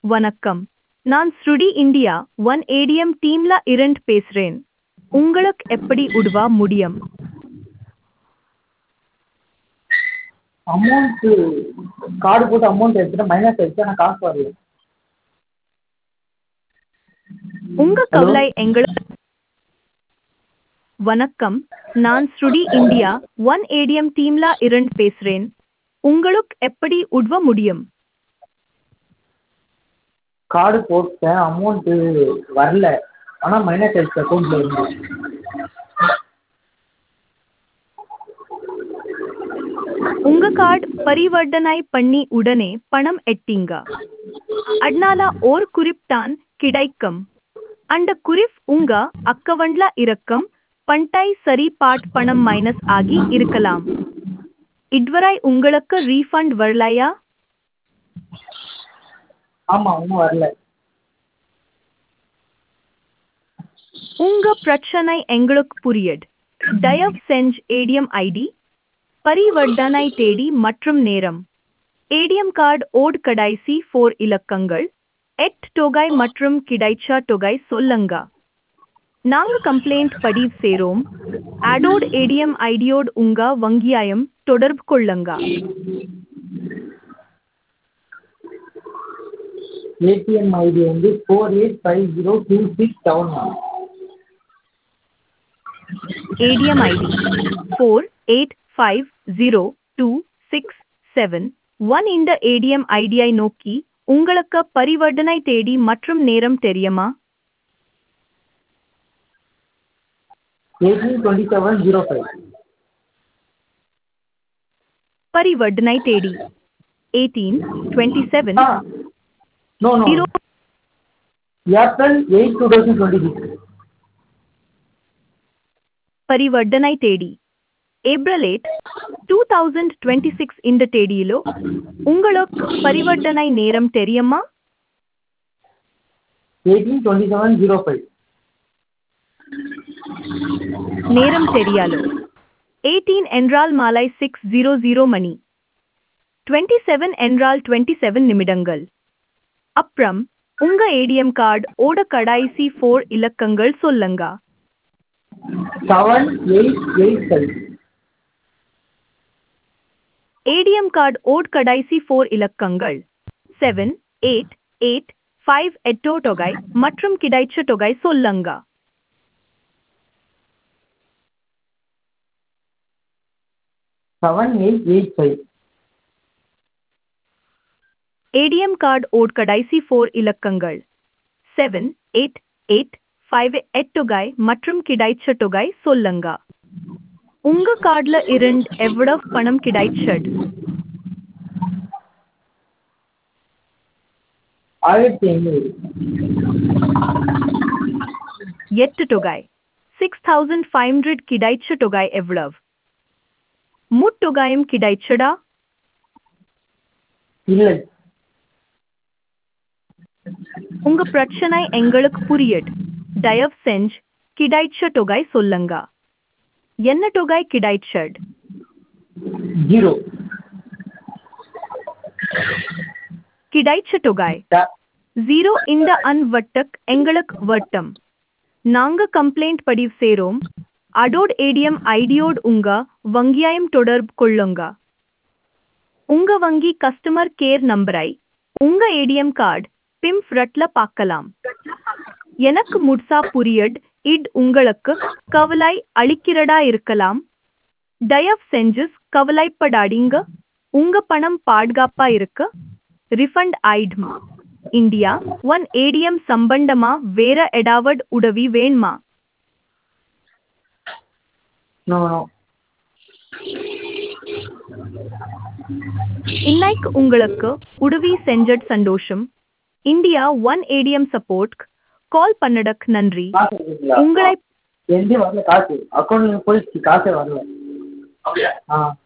வணக்கம் நான் ஸ்ருடி இந்தியா ஒன் ஏடிஎம் டீம்ல இருந்து பேசுறேன் உங்களுக்கு எப்படி உதவ முடியும் அமௌண்ட்டு கார்டு போட்டு அமௌண்ட் எடுத்துட்டேன் மைனஸ் ஆயிடுச்சு ஆனால் காசு வரல உங்க கவலை எங்களுக்கு வணக்கம் நான் ஸ்ருடி இந்தியா ஒன் ஏடிஎம் டீம்ல இருந்து பேசுறேன் உங்களுக்கு எப்படி உதவ முடியும் கார்டு போட்டேன் அமௌண்ட்டு வரல ஆனால் மைனஸ் ஆயிடுச்சு அக்கௌண்ட்டில் இருந்து உங்க கார்டு பரிவர்த்தனை பண்ணி உடனே பணம் எட்டீங்க அதனால ஒரு குறிப்தான் கிடைக்கும் அந்த குறிப் உங்க அக்கவுண்ட்ல இருக்கும் பண்டை சரி பாட் பணம் மைனஸ் ஆகி இருக்கலாம் இதுவரை உங்களுக்கு ரீஃபண்ட் வரலையா ஆமாம் இன்னும் வரல உங்க பிரச்சனை எங்களுக்கு புரியுது தயவு செஞ்சு ஏடிஎம் ஐடி பரிவர்த்தனை தேதி மற்றும் நேரம் ஏடிஎம் கார்டு ஓட் கடைசி ஃபோர் இலக்கங்கள் எட் தொகை மற்றும் கிடைச்ச தொகை சொல்லுங்க நாங்க கம்ப்ளைண்ட் பதிவு செய்றோம் அடோட் ஏடிஎம் ஐடியோடு உங்க வங்கியாயம் தொடர்பு கொள்ளுங்க ஏடிஎம் ஐடி வந்து four eight five zero two six seven one ADM ID 48502671 இந்த ADM ஐடியை நோக்கி உங்களுக்கு பரிவர்த்தனை தேதி மற்றும் நேரம் தெரியுமா eighteen twenty seven zero five பரிவர்த்தனை தேதி eighteen twenty seven ah no no zero April eight two thousand twenty six பரிவர்த்தனை தேதி April eight two thousand twenty six இந்த தேதியிலோ உங்களுக்கு பரிவர்த்தனை நேரம் தெரியுமா eighteen twenty seven zero five நேரம் தெரியாலோ எயிட்டீன் என்றால் மாலை சிக்ஸ் ஜீரோ ஜீரோ மணி டுவெண்ட்டி செவன் என்றால் டுவெண்ட்டி செவன் நிமிடங்கள் அப்புறம் உங்க ஏடிஎம் கார்டு ஓட கடைசி ஃபோர் இலக்கங்கள் சொல்லுங்க seven eight eight five ATM card ஓட் கடைசி ஃபோர் இலக்கங்கள் செவன் எயிட் எயிட் ஃபைவ் எட்டோ தொகை மற்றும் கிடைச்ச தொகை சொல்லுங்க seven eight eight five ATM card ஓட் கடைசி ஃபோர் இலக்கங்கள் செவன் எயிட் எயிட் ஃபைவ் எட் தொகை மற்றும் கிடைச்ச தொகை சொல்லுங்க உங்க கார்டுல இருந்து எவ்வளவு பணம் கிடைச்சது ஆயிரத்தி ஐநூறு எட்டு தொகை சிக்ஸ் தௌசண்ட் ஃபைவ் ஹண்ட்ரட் கிடைச்ச தொகை எவ்வளவு முட்டொகையும் கிடைச்சதா இல்லை உங்க பிரச்சனை எங்களுக்கு புரியுது தயவு செஞ்சு கிடைச்ச தொகை சொல்லுங்க என்ன தொகை கிடைச்சது ஜீரோ கிடைச்ச தொகை ஜீரோ இந்த அன்வட்டக் எங்களுக்கு வட்டம் நாங்க கம்ப்ளைண்ட் பதிவு செய்றோம் அடோட் ஏடிஎம் ஐடியோடு உங்க வங்கியாயம் தொடர்பு கொள்ளுங்க உங்க வங்கி கஸ்டமர் கேர் நம்பரை உங்க ஏடிஎம் கார்டு பிம் ஃப்ரட்ல பார்க்கலாம் எனக்கு முட்சா புரியட் இட் உங்களுக்கு கவலை அளிக்கிறதா இருக்கலாம் தயவு செஞ்சு கவலைப்படாதீங்க உங்க பணம் பாதுகாப்பா இருக்கு ரிஃபண்ட் ஆயிடுமா இந்தியா ஒன் ஏடிஎம் சம்பந்தமா வேற எடாவட் உதவி வேணுமா நோ நோ இன்னைக்கு உங்களுக்கு உதவி செஞ்சட் சந்தோஷம் India one ATM support call பண்ணடக் நன்றி காசு இருக்குங்களா உங்களை எந்த வரல காசு அக்கௌண்ட்ல போயிடுச்சு காசே வரல ஆ